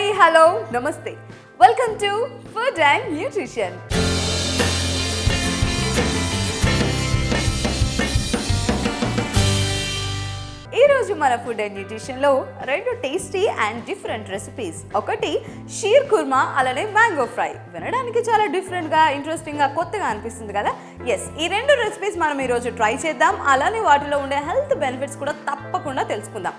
Hi hello నమస్తే welcome to food and nutrition ఈరోజు మన ఫుడ్ అండ్ న్యూట్రిషన్లో రెండు టేస్టీ అండ్ డిఫరెంట్ రెసిపీస్ ఒకటి షీర్ కుర్మా అలానే మ్యాంగో ఫ్రై వినడానికి చాలా డిఫరెంట్గా ఇంట్రెస్టింగ్గా కొత్తగా అనిపిస్తుంది కదా ఎస్ ఈ రెండు రెసిపీస్ మనం ఈరోజు ట్రై చేద్దాం అలానే వాటిలో ఉండే హెల్త్ బెనిఫిట్స్ కూడా తప్పకుండా తెలుసుకుందాం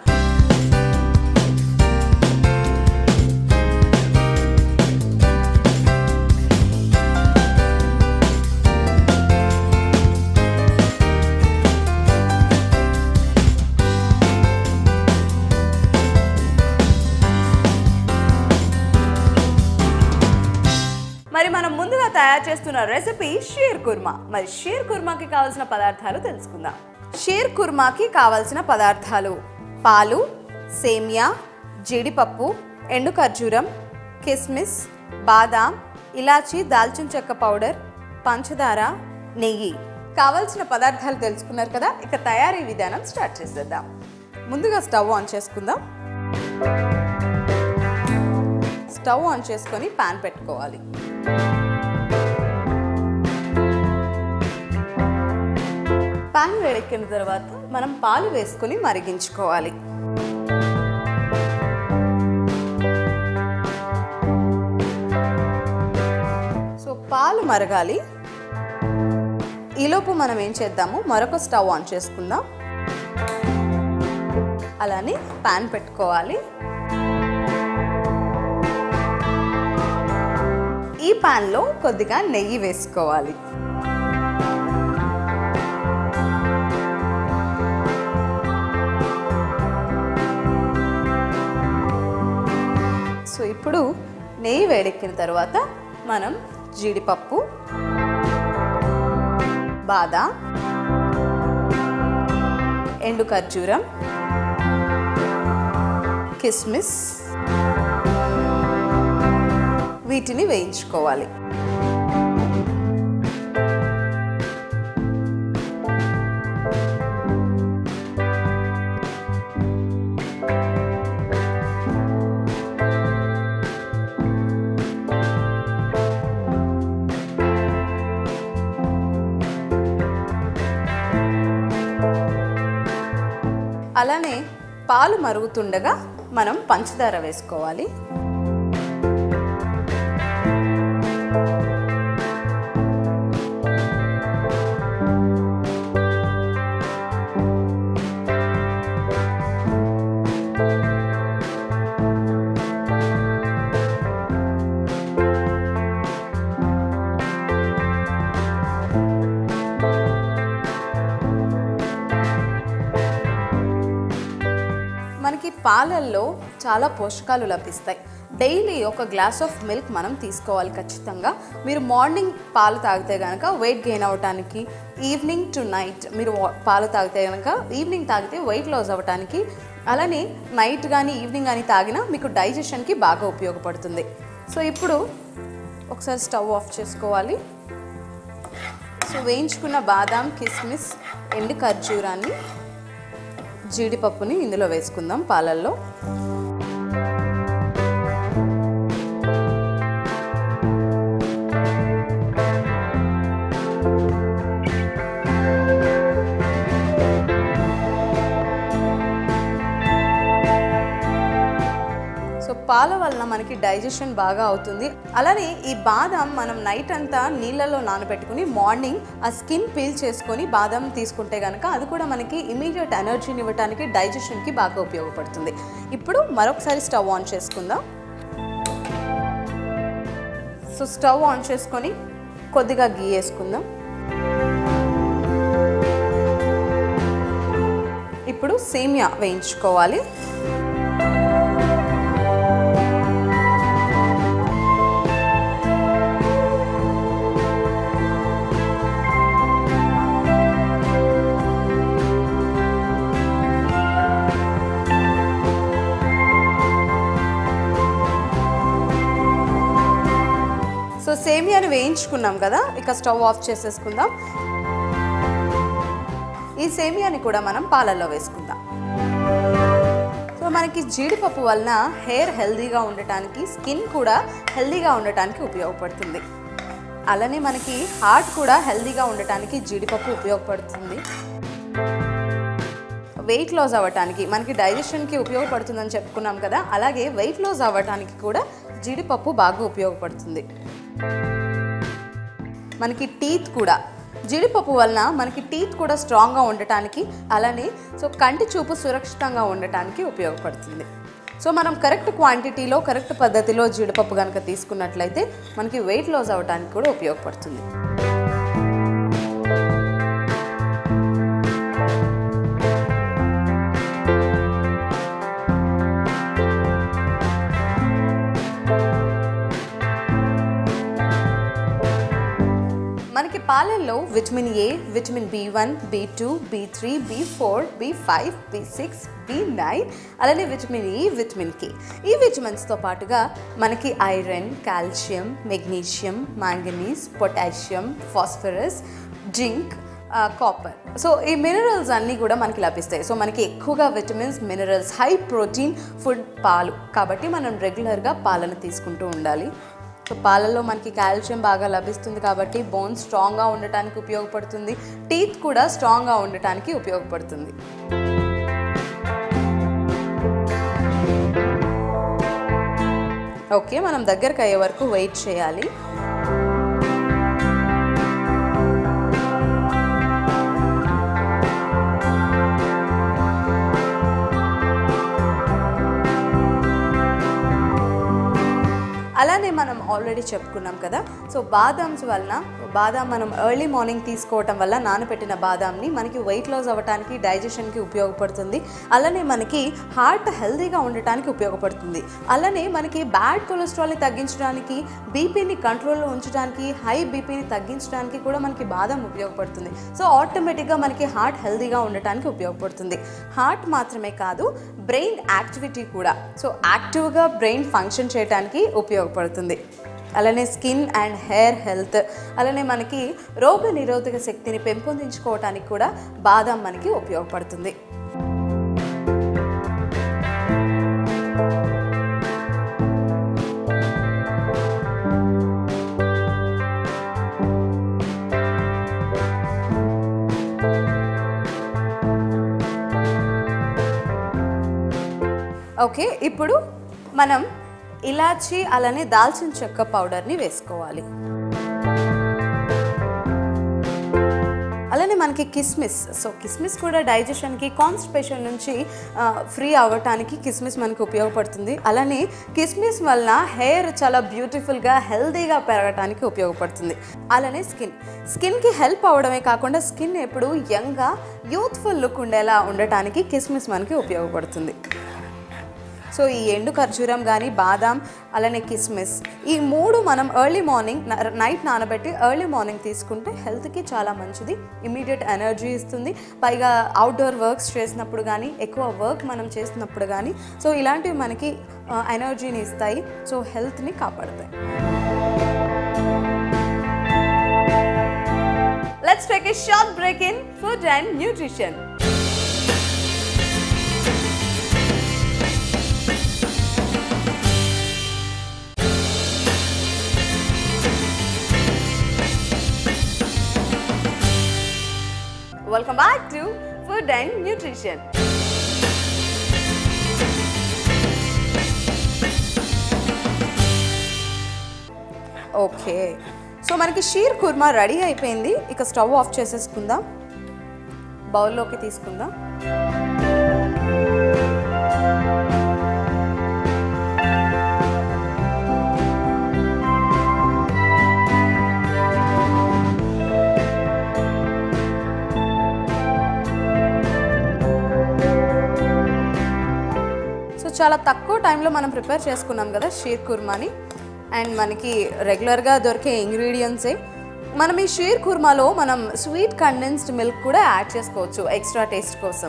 మరి మనం ముందుగా తయారు చేస్తున్న రెసిపీ షీర్ కుర్మా మరి షీర్ కుర్మాకి కావాల్సిన పదార్థాలు తెలుసుకుందాం షీర్ కుర్మాకి కావాల్సిన పదార్థాలు పాలు సేమియా జీడిపప్పు ఎండు ఖర్జూరం కిస్మిస్ బాదాం ఇలాచీ దాల్చిన చెక్క పౌడర్ పంచదార నెయ్యి కావాల్సిన పదార్థాలు తెలుసుకున్నారు కదా ఇక తయారీ విధానం స్టార్ట్ చేసేద్దాం ముందుగా స్టవ్ ఆన్ చేసుకుందాం స్టవ్ ఆన్ చేసుకొని పాన్ పెట్టుకోవాలి పాన్ వేడెక్కిన తర్వాత మనం పాలు వేసుకొని మరిగించుకోవాలి సో పాలు మరగాలి ఈలోపు మనం ఏం చేద్దాము మరొక స్టవ్ ఆన్ చేసుకుందాం అలానే పాన్ పెట్టుకోవాలి ఈ పాన్లో కొద్దిగా నెయ్యి వేసుకోవాలి సో ఇప్పుడు నెయ్యి వేడెక్కిన తర్వాత మనం జీడిపప్పు బాదాం ఎండు ఖర్జూరం కిస్మిస్ వీటిని వేయించుకోవాలి అలానే పాలు మరుగుతుండగా మనం పంచదార వేసుకోవాలి మనకి పాలల్లో చాలా పోషకాలు లభిస్తాయి డైలీ ఒక గ్లాస్ ఆఫ్ మిల్క్ మనం తీసుకోవాలి ఖచ్చితంగా మీరు మార్నింగ్ పాలు తాగితే కనుక వెయిట్ గెయిన్ అవ్వటానికి ఈవినింగ్ టు నైట్ మీరు వా- పాలు తాగితే కనుక ఈవినింగ్ తాగితే వెయిట్ లాస్ అవ్వటానికి అలానే నైట్ కానీ ఈవినింగ్ కానీ తాగినా మీకు డైజెషన్కి బాగా ఉపయోగపడుతుంది సో ఇప్పుడు ఒకసారి స్టవ్ ఆఫ్ చేసుకోవాలి సో వేయించుకున్న బాదాం కిస్మిస్ ఎండు ఖర్జూరాన్ని జీడిపప్పుని ఇందులో వేసుకుందాం పాలల్లో సో పాల వలన మనకి డైజెషన్ బాగా అవుతుంది అలానే ఈ బాదం మనం నైట్ అంతా నీళ్ళలో నానబెట్టుకుని మార్నింగ్ ఆ స్కిన్ పీల్ చేసుకొని బాదం తీసుకుంటే కనుక అది కూడా మనకి ఇమీడియట్ ఎనర్జీని ఇవ్వడానికి డైజెషన్కి బాగా ఉపయోగపడుతుంది ఇప్పుడు మరొకసారి స్టవ్ ఆన్ చేసుకుందాం సో స్టవ్ ఆన్ చేసుకొని కొద్దిగా గీ వేసుకుందాం ఇప్పుడు సేమియా వేయించుకోవాలి సో సేమియాని వేయించుకున్నాం కదా ఇక స్టవ్ ఆఫ్ చేసేసుకుందాం ఈ సేమియాని కూడా మనం పాలల్లో వేసుకుందాం సో మనకి జీడిపప్పు వలన హెయిర్ హెల్దీగా ఉండటానికి స్కిన్ కూడా హెల్దీగా ఉండటానికి ఉపయోగపడుతుంది అలానే మనకి హార్ట్ కూడా హెల్దీగా ఉండటానికి జీడిపప్పు ఉపయోగపడుతుంది వెయిట్ లాస్ అవ్వటానికి మనకి డైజెషన్కి ఉపయోగపడుతుందని చెప్పుకున్నాం కదా అలాగే వెయిట్ లాస్ అవ్వటానికి కూడా జీడిపప్పు బాగా ఉపయోగపడుతుంది మనకి టీత్ కూడా జీడిపప్పు వలన మనకి టీత్ కూడా స్ట్రాంగ్గా ఉండటానికి అలానే సో కంటి చూపు సురక్షితంగా ఉండటానికి ఉపయోగపడుతుంది సో మనం కరెక్ట్ క్వాంటిటీలో కరెక్ట్ పద్ధతిలో జీడిపప్పు కనుక తీసుకున్నట్లయితే మనకి వెయిట్ లాస్ అవ్వడానికి కూడా ఉపయోగపడుతుంది మనకి పాలల్లో vitamin A vitamin B one B two B three B four B five B six B nine అలానే విటమిన్ ఈ విటమిన్ కే ఈ విటమిన్స్తో పాటుగా మనకి iron calcium magnesium manganese potassium phosphorus zinc copper so ఈ మినరల్స్ అన్నీ కూడా మనకి లభిస్తాయి సో మనకి ఎక్కువగా vitamins minerals high protein food పాలు కాబట్టి మనం రెగ్యులర్గా పాలను తీసుకుంటూ ఉండాలి సో పాలల్లో మనకి కాల్షియం బాగా లభిస్తుంది కాబట్టి బోన్స్ స్ట్రాంగ్గా ఉండటానికి ఉపయోగపడుతుంది టీత్ కూడా స్ట్రాంగ్గా ఉండటానికి ఉపయోగపడుతుంది ఓకే మనం దగ్గరకు అయ్యే వరకు వెయిట్ చేయాలి అలానే మనం ఆల్రెడీ చెప్పుకున్నాం కదా సో బాదామ్స్ వలన బాదాం మనం ఎర్లీ మార్నింగ్ తీసుకోవటం వల్ల నానబెట్టిన బాదాంని మనకి వెయిట్ లాస్ అవ్వడానికి డైజెషన్కి ఉపయోగపడుతుంది అలానే మనకి హార్ట్ హెల్తీగా ఉండటానికి ఉపయోగపడుతుంది అలానే మనకి బ్యాడ్ కొలెస్ట్రాల్ని తగ్గించడానికి బీపీని కంట్రోల్లో ఉంచడానికి హై బీపీని తగ్గించడానికి కూడా మనకి బాదం ఉపయోగపడుతుంది సో ఆటోమేటిక్గా మనకి హార్ట్ హెల్తీగా ఉండటానికి ఉపయోగపడుతుంది హార్ట్ మాత్రమే కాదు బ్రెయిన్ యాక్టివిటీ కూడా సో యాక్టివ్గా బ్రెయిన్ ఫంక్షన్ చేయడానికి ఉపయోగపడుతుంది అలానే స్కిన్ అండ్ హెయిర్ హెల్త్ అలానే మనకి రోగ నిరోధక శక్తిని పెంపొందించుకోవటానికి కూడా బాదం మనకి ఉపయోగపడుతుంది ఓకే ఇప్పుడు మనం ఇలాచీ అలానే దాల్చిన చెక్క పౌడర్ని వేసుకోవాలి అలానే మనకి కిస్మిస్ సో కిస్మిస్ కూడా డైజెషన్కి కాన్స్టిపేషన్ నుంచి ఫ్రీ అవ్వటానికి కిస్మిస్ మనకి ఉపయోగపడుతుంది అలానే కిస్మిస్ వలన హెయిర్ చాలా బ్యూటిఫుల్గా హెల్తీగా పెరగటానికి ఉపయోగపడుతుంది అలానే స్కిన్ స్కిన్కి హెల్ప్ అవ్వడమే కాకుండా స్కిన్ ఎప్పుడు యంగ్గా యూత్ఫుల్ లుక్ ఉండేలా ఉండటానికి కిస్మిస్ మనకి ఉపయోగపడుతుంది సో ఈ ఎండు ఖర్జూరం కానీ బాదాం అలానే కిస్మిస్ ఈ మూడు మనం ఎర్లీ మార్నింగ్ నైట్ నానబెట్టి ఎర్లీ మార్నింగ్ తీసుకుంటే హెల్త్కి చాలా మంచిది ఇమీడియట్ ఎనర్జీ ఇస్తుంది పైగా అవుట్డోర్ వర్క్స్ చేసినప్పుడు కానీ ఎక్కువ వర్క్ మనం చేసినప్పుడు కానీ సో ఇలాంటివి మనకి ఎనర్జీని ఇస్తాయి సో హెల్త్ని కాపాడతాయి let's take a short break in food and nutrition welcome back to food and nutrition okay so మనకి షీర్ కుర్మా రెడీ అయిపోయింది ఇక స్టవ్ ఆఫ్ చేసేసుకుందాం బౌల్లోకి తీసుకుందాం సో చాలా తక్కువ టైంలో మనం ప్రిపేర్ చేసుకున్నాం కదా షీర్ కుర్మాని అండ్ మనకి రెగ్యులర్గా దొరికే ఇంగ్రీడియంట్సే మనం ఈ షీర్ కుర్మాలో మనం స్వీట్ కండెన్స్డ్ మిల్క్ కూడా యాడ్ చేసుకోవచ్చు ఎక్స్ట్రా టేస్ట్ కోసం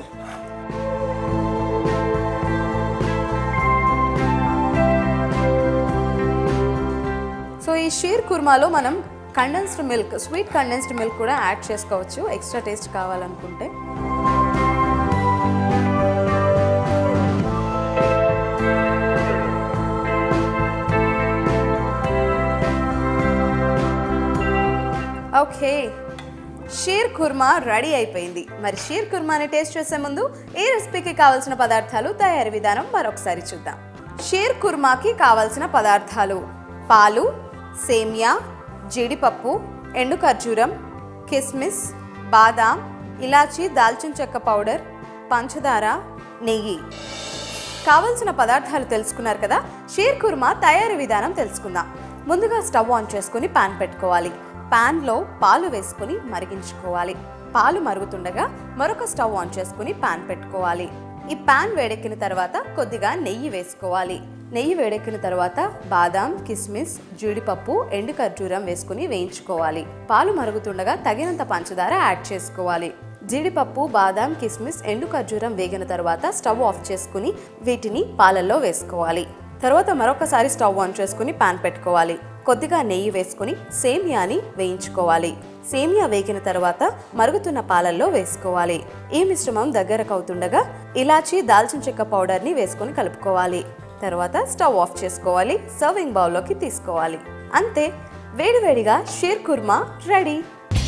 సో ఈ షీర్ కుర్మాలో మనం condensed milk sweet condensed milk కూడా యాడ్ చేసుకోవచ్చు ఎక్స్ట్రా టేస్ట్ కావాలనుకుంటే ఓకే షీర్ కుర్మా రెడీ అయిపోయింది మరి షీర్ కుర్మాని టేస్ట్ చేసే ముందు ఈ రెసిపీకి కావాల్సిన పదార్థాలు తయారీ విధానం మరొకసారి చూద్దాం షీర్ కుర్మాకి కావాల్సిన పదార్థాలు పాలు సేమియా జీడిపప్పు ఎండు ఖర్జూరం కిస్మిస్ బాదాం ఇలాచీ దాల్చిన చెక్క పౌడర్ పంచదార నెయ్యి కావలసిన పదార్థాలు తెలుసుకున్నారు కదా షీర్ కుర్మా తయారీ విధానం తెలుసుకుందాం ముందుగా స్టవ్ ఆన్ చేసుకుని పాన్ పెట్టుకోవాలి పాన్లో పాలు వేసుకుని మరిగించుకోవాలి పాలు మరుగుతుండగా మరొక స్టవ్ ఆన్ చేసుకుని పాన్ పెట్టుకోవాలి ఈ పాన్ వేడెక్కిన తర్వాత కొద్దిగా నెయ్యి వేసుకోవాలి నెయ్యి వేడెక్కిన తర్వాత బాదాం కిస్మిస్ జీడిపప్పు ఎండు ఖర్జూరం వేసుకుని వేయించుకోవాలి పాలు మరుగుతుండగా తగినంత పంచదార యాడ్ చేసుకోవాలి జీడిపప్పు బాదాం కిస్మిస్ ఎండు ఖర్జూరం వేగిన తర్వాత స్టవ్ ఆఫ్ చేసుకుని వీటిని పాలల్లో వేసుకోవాలి తర్వాత మరొకసారి స్టవ్ ఆన్ చేసుకుని పాన్ పెట్టుకోవాలి కొద్దిగా నెయ్యి వేసుకుని సేమియాని వేయించుకోవాలి సేమియా వేగిన తర్వాత మరుగుతున్న పాలల్లో వేసుకోవాలి ఈ మిశ్రమం దగ్గరకు అవుతుండగా ఇలాచీ దాల్చిన చెక్క పౌడర్ని వేసుకొని కలుపుకోవాలి తర్వాత స్టవ్ ఆఫ్ చేసుకోవాలి సర్వింగ్ బౌల్లోకి తీసుకోవాలి అంతే వేడివేడిగా షీర్ కుర్మా రెడీ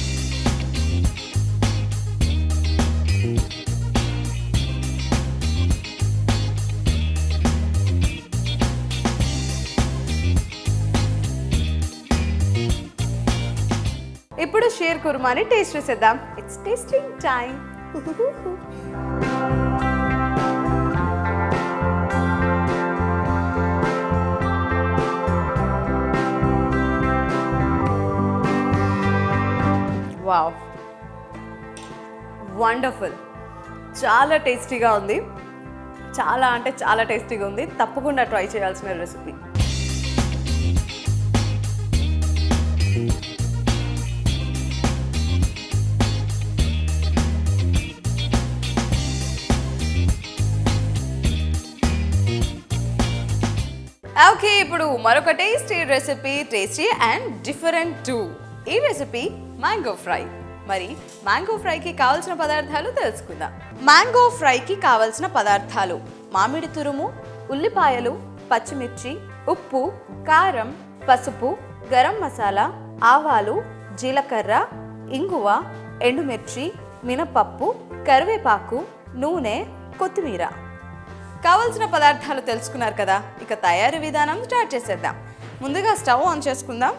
ఇప్పుడు షేర్ కుర్మాని టేస్ట్ చేసేద్దాం it's tasting time wow wonderful చాలా టేస్టీగా ఉంది చాలా అంటే చాలా టేస్టీగా ఉంది తప్పకుండా ట్రై చేయాల్సిన రెసిపీ ఓకే ఇప్పుడు మరొక tasty recipe tasty and different too ఈ రెసిపీ మ్యాంగో ఫ్రై మరి మ్యాంగో ఫ్రైకి కావాల్సిన పదార్థాలు తెలుసుకుందాం మ్యాంగో ఫ్రైకి కావాల్సిన పదార్థాలు మామిడి తురుము ఉల్లిపాయలు పచ్చిమిర్చి ఉప్పు కారం పసుపు గరం మసాలా ఆవాలు జీలకర్ర ఇంగువ ఎండుమిర్చి మినపప్పు కరివేపాకు నూనె కొత్తిమీర కావలసిన పదార్థాలు తెలుసుకున్నారు కదా ఇక తయారీ విధానం స్టార్ట్ చేసేద్దాం ముందుగా స్టవ్ ఆన్ చేసుకుందాం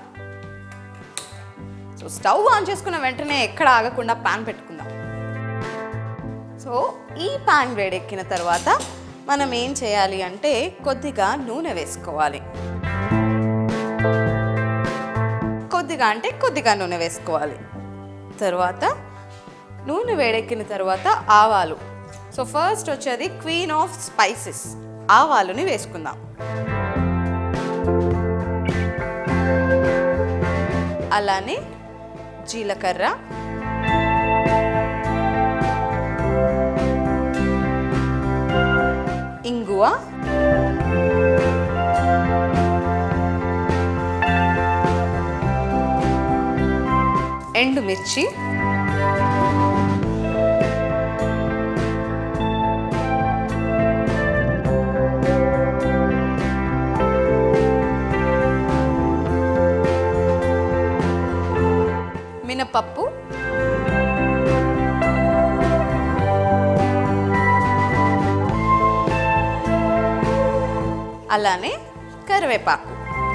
సో స్టవ్ ఆన్ చేసుకున్న వెంటనే ఎక్కడ ఆగకుండా పాన్ పెట్టుకుందాం సో ఈ పాన్ వేడెక్కిన తర్వాత మనం ఏం చేయాలి అంటే కొద్దిగా నూనె వేసుకోవాలి కొద్దిగా అంటే కొద్దిగా నూనె వేసుకోవాలి తర్వాత నూనె వేడెక్కిన తర్వాత ఆవాలు సో ఫస్ట్ వచ్చేది క్వీన్ ఆఫ్ స్పైసెస్ ఆవాలుని వేసుకుందాం అలానే జీలకర్ర ఇంగువ ఎండుమిర్చి మినపప్పు అలానే కరివేపాకు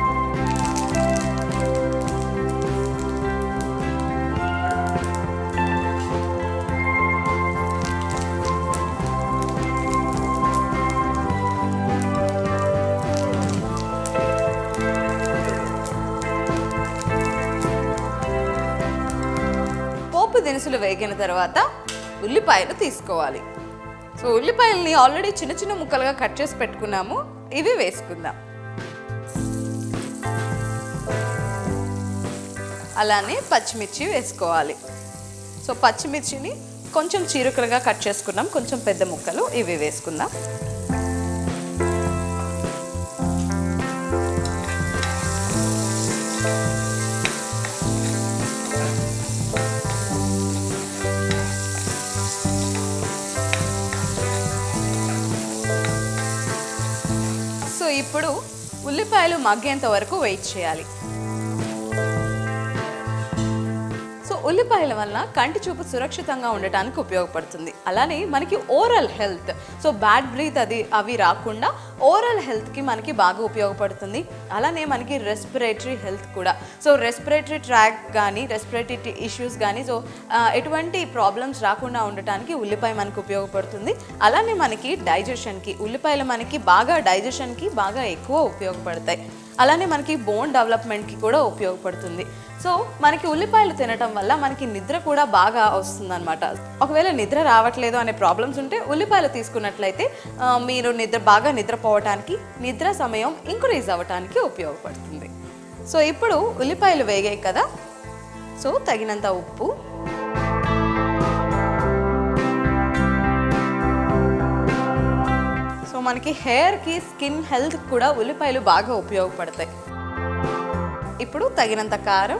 పోపు దినుసులు వేగిన తర్వాత ఉల్లిపాయలు తీసుకోవాలి సో ఉల్లిపాయల్ని ఆల్రెడీ చిన్న చిన్న ముక్కలుగా కట్ చేసి పెట్టుకున్నాము ఇవి వేసుకుందాం అలానే పచ్చిమిర్చి వేసుకోవాలి సో పచ్చిమిర్చిని కొంచెం చీరుకలుగా కట్ చేసుకున్నాం కొంచెం పెద్ద ముక్కలు ఇవి వేసుకుందాం సో ఇప్పుడు ఉల్లిపాయలు మగ్గేంత వరకు వెయిట్ చేయాలి ఉల్లిపాయల వలన కంటి చూపు సురక్షితంగా ఉండటానికి ఉపయోగపడుతుంది అలానే మనకి oral health so bad breath అది అవి రాకుండా ఓరల్ హెల్త్కి మనకి బాగా ఉపయోగపడుతుంది అలానే మనకి రెస్పిరేటరీ హెల్త్ కూడా సో రెస్పిరేటరీ ట్రాక్ కానీ రెస్పిరేటరీ ఇష్యూస్ కానీ సో ఆ, ఎటువంటి ప్రాబ్లమ్స్ రాకుండా ఉండటానికి ఉల్లిపాయ మనకు ఉపయోగపడుతుంది అలానే మనకి డైజెషన్కి ఉల్లిపాయలు మనకి బాగా డైజెషన్కి బాగా ఎక్కువ ఉపయోగపడతాయి అలానే మనకి బోన్ డెవలప్మెంట్కి కూడా ఉపయోగపడుతుంది సో మనకి ఉల్లిపాయలు తినటం వల్ల మనకి నిద్ర కూడా బాగా వస్తుందన్నమాట ఒకవేళ నిద్ర రావట్లేదు అనే ప్రాబ్లమ్స్ ఉంటే ఉల్లిపాయలు తీసుకున్నట్లయితే ఆ, మీరు నిద్ర బాగా నిద్రపోవటానికి నిద్ర సమయం ఇంక్రీజ్ అవ్వటానికి ఉపయోగపడుతుంది సో ఇప్పుడు ఉల్లిపాయలు వేగాయి కదా సో తగినంత ఉప్పు సో మనకి హెయిర్కి స్కిన్ హెల్త్ కూడా ఉల్లిపాయలు బాగా ఉపయోగపడతాయి ఇప్పుడు తగినంత కారం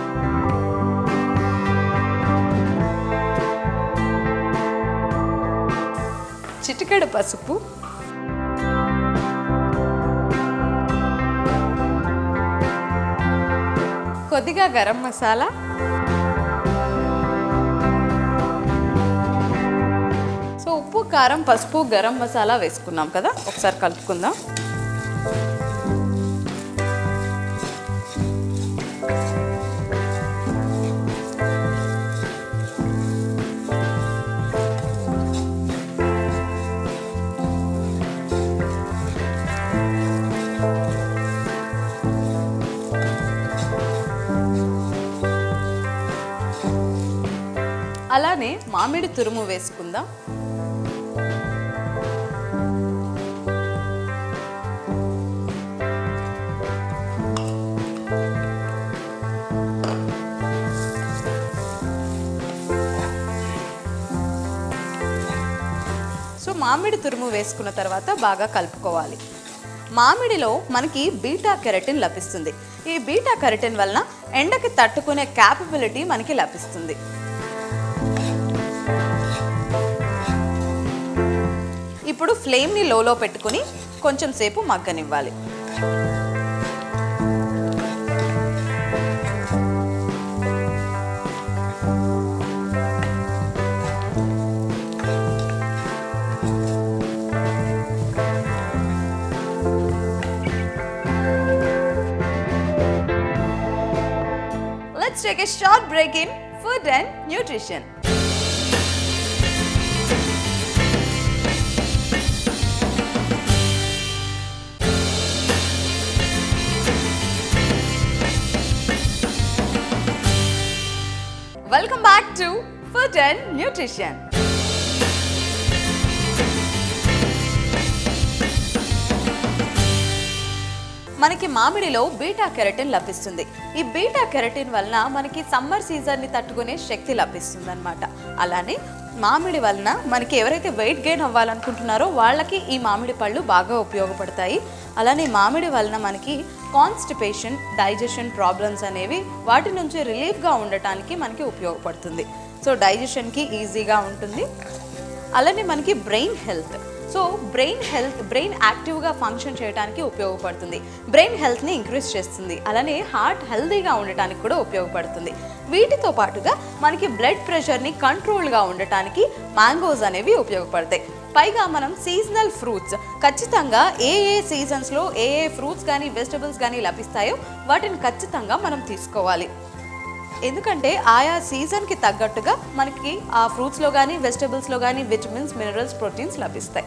చిటికెడు పసుపు కొద్దిగా గరం మసాలా సో ఉప్పు కారం పసుపు గరం మసాలా వేసుకున్నాం కదా ఒకసారి కలుపుకుందాం అలానే మామిడి తురుము వేసుకుందాం సో మామిడి తురుము వేసుకున్న తర్వాత బాగా కలుపుకోవాలి మామిడిలో మనకి బీటా కెరటిన్ లభిస్తుంది ఈ బీటా కెరటిన్ వలన ఎండకి తట్టుకునే క్యాపబిలిటీ మనకి లభిస్తుంది ఇప్పుడు ఫ్లేమ్ని లోలో పెట్టుకుని కొంచెం సేపు మగ్గనివ్వాలి Let's take a short break in food and nutrition. Welcome back to Food and Nutrition. మనకి మామిడిలో బీటా కెరటిన్ లభిస్తుంది ఈ బీటా కెరటిన్ వలన మనకి సమ్మర్ సీజన్ని తట్టుకునే శక్తి లభిస్తుంది అనమాట అలానే మామిడి వలన మనకి ఎవరైతే వెయిట్ గెయిన్ అవ్వాలనుకుంటున్నారో వాళ్ళకి ఈ మామిడి పళ్ళు బాగా ఉపయోగపడతాయి అలానే మామిడి వలన మనకి కాన్స్టిపేషన్ డైజెషన్ ప్రాబ్లమ్స్ అనేవి వాటి నుంచి రిలీఫ్గా ఉండటానికి మనకి ఉపయోగపడుతుంది సో డైజెషన్కి ఈజీగా ఉంటుంది అలానే మనకి brain health so brain health brain యాక్టివ్గా ఫంక్షన్ చేయడానికి ఉపయోగపడుతుంది బ్రెయిన్ హెల్త్ని ఇంక్రీజ్ చేస్తుంది అలానే హార్ట్ హెల్తీగా ఉండటానికి కూడా ఉపయోగపడుతుంది వీటితో పాటుగా మనకి బ్లడ్ ప్రెషర్ని కంట్రోల్గా ఉండటానికి మ్యాంగోస్ అనేవి ఉపయోగపడతాయి పైగా మనం సీజనల్ ఫ్రూట్స్ ఖచ్చితంగా ఏ ఏ సీజన్స్లో ఏ ఏ ఫ్రూట్స్ కానీ వెజిటబుల్స్ కానీ లభిస్తాయో వాటిని ఖచ్చితంగా మనం తీసుకోవాలి ఎందుకంటే ఆయా సీజన్కి తగ్గట్టుగా మనకి ఆ ఫ్రూట్స్లో కానీ వెజిటబుల్స్లో కానీ విటమిన్స్ మినరల్స్ ప్రోటీన్స్ లభిస్తాయి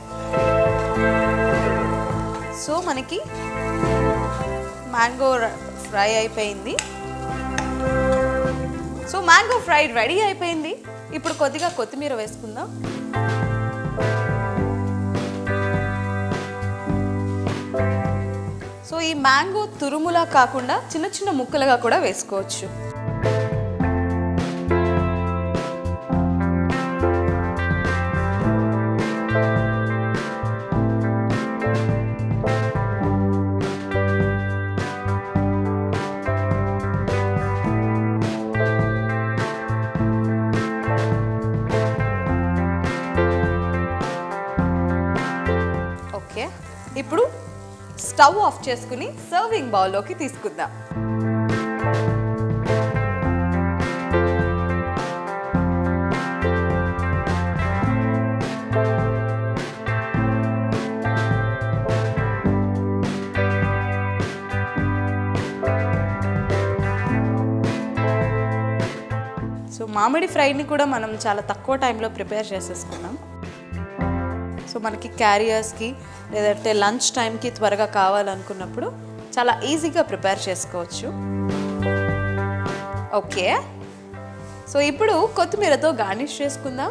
సో మనకి మ్యాంగో ఫ్రై అయిపోయింది సో మ్యాంగో ఫ్రై రెడీ అయిపోయింది ఇప్పుడు కొద్దిగా కొత్తిమీర వేసుకుందాం సో ఈ మ్యాంగో తురుములా కాకుండా చిన్న చిన్న ముక్కలుగా కూడా వేసుకోవచ్చు ఓకే ఇప్పుడు స్టవ్ ఆఫ్ చేసుకుని సర్వింగ్ బౌల్లోకి తీసుకుందాం మామిడి ఫ్రైని కూడా మనం చాలా తక్కువ టైంలో ప్రిపేర్ చేసేసుకున్నాం సో మనకి క్యారియర్స్కి లేదంటే లంచ్ టైంకి త్వరగా కావాలనుకున్నప్పుడు చాలా ఈజీగా ప్రిపేర్ చేసుకోవచ్చు ఓకే సో ఇప్పుడు కొత్తిమీరతో గార్నిష్ చేసుకుందాం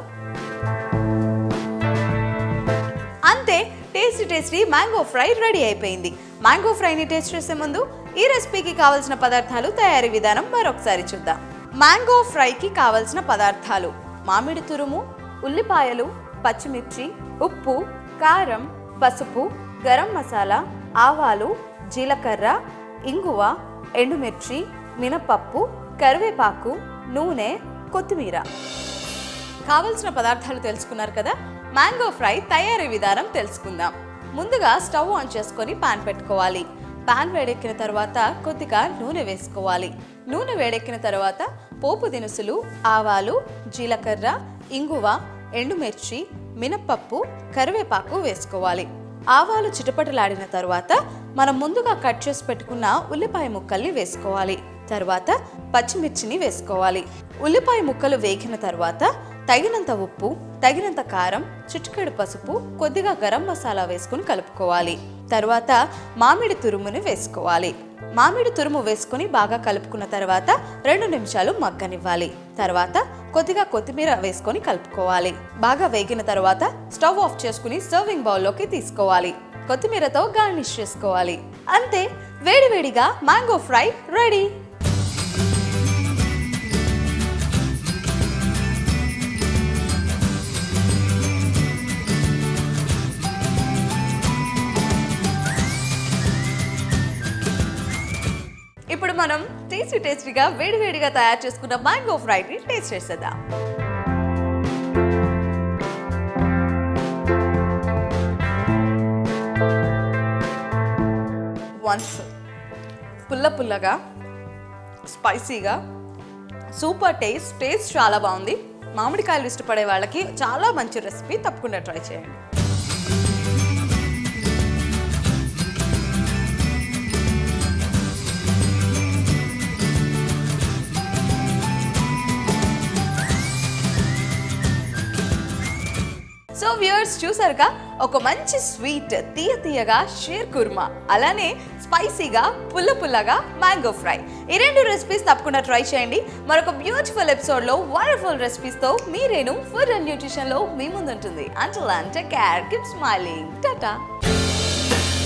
అంతే tasty tasty mango fry ready అయిపోయింది మ్యాంగో ఫ్రైని టేస్ట్ చేసే ముందు ఈ రెసిపీకి కావాల్సిన పదార్థాలు తయారీ విధానం మరొకసారి చూద్దాం మ్యాంగో ఫ్రైకి కావలసిన పదార్థాలు మామిడి తురుము ఉల్లిపాయలు పచ్చిమిర్చి ఉప్పు కారం పసుపు గరం మసాలా ఆవాలు జీలకర్ర ఇంగువ ఎండుమిర్చి మినపప్పు కరివేపాకు నూనె కొత్తిమీర కావలసిన పదార్థాలు తెలుసుకున్నారు కదా మ్యాంగో ఫ్రై తయారీ విధానం తెలుసుకుందాం ముందుగా స్టవ్ ఆన్ చేసుకొని పాన్ పెట్టుకోవాలి పాన్ వేడెక్కిన తర్వాత కొద్దిగా నూనె వేసుకోవాలి నూనె వేడెక్కిన తర్వాత పోపు దినుసులు ఆవాలు జీలకర్ర ఇంగువ ఎండుమిర్చి మినప్పప్పు కరివేపాకు వేసుకోవాలి ఆవాలు చిటపటలాడిన తర్వాత మనం ముందుగా కట్ చేసి పెట్టుకున్న ఉల్లిపాయ ముక్కల్ని వేసుకోవాలి తర్వాత పచ్చిమిర్చిని వేసుకోవాలి ఉల్లిపాయ ముక్కలు వేగిన తర్వాత తగినంత ఉప్పు తగినంత కారం చిటికెడు పసుపు కొద్దిగా గరం మసాలా వేసుకుని కలుపుకోవాలి తర్వాత మామిడి తురుముని వేసుకోవాలి మామిడి తురుము వేసుకుని బాగా కలుపుకున్న తర్వాత రెండు నిమిషాలు మగ్గనివ్వాలి తర్వాత కొద్దిగా కొత్తిమీర వేసుకొని కలుపుకోవాలి బాగా వేగిన తర్వాత స్టవ్ ఆఫ్ చేసుకుని సర్వింగ్ బౌల్లోకి తీసుకోవాలి కొత్తిమీరతో గార్నిష్ చేసుకోవాలి అంతే వేడివేడిగా మ్యాంగో ఫ్రై రెడీ ఇప్పుడు మనం టేస్టీ టేస్టీగా వేడివేడిగా తయారు చేసుకున్న మ్యాంగో ఫ్రైని టేస్ట్ చేసేద్దాం వన్స్ పుల్ల పుల్లగా స్పైసీగా సూపర్ టేస్ట్ టేస్ట్ చాలా బాగుంది మామిడికాయలు ఇష్టపడే వాళ్ళకి చాలా మంచి రెసిపీ తప్పకుండా ట్రై చేయండి సో వ్యూయర్స్ చూసారుగా ఒక మంచి స్వీట్ తీయ తీయగా షేర్ కుర్మా అలానే స్పైసీగా పుల్ల పుల్లగా మ్యాంగో ఫ్రై ఈ రెండు రెసిపీస్ తప్పకుండా ట్రై చేయండి మరొక బ్యూటిఫుల్ ఎపిసోడ్లో వండర్ఫుల్ రెసిపీస్తో మీరేను ఫుడ్ అండ్ న్యూట్రిషన్లో మీ ముందుంటుంది అంటల్ అంటే కేర్ కిప్ స్మైలింగ్ టాటా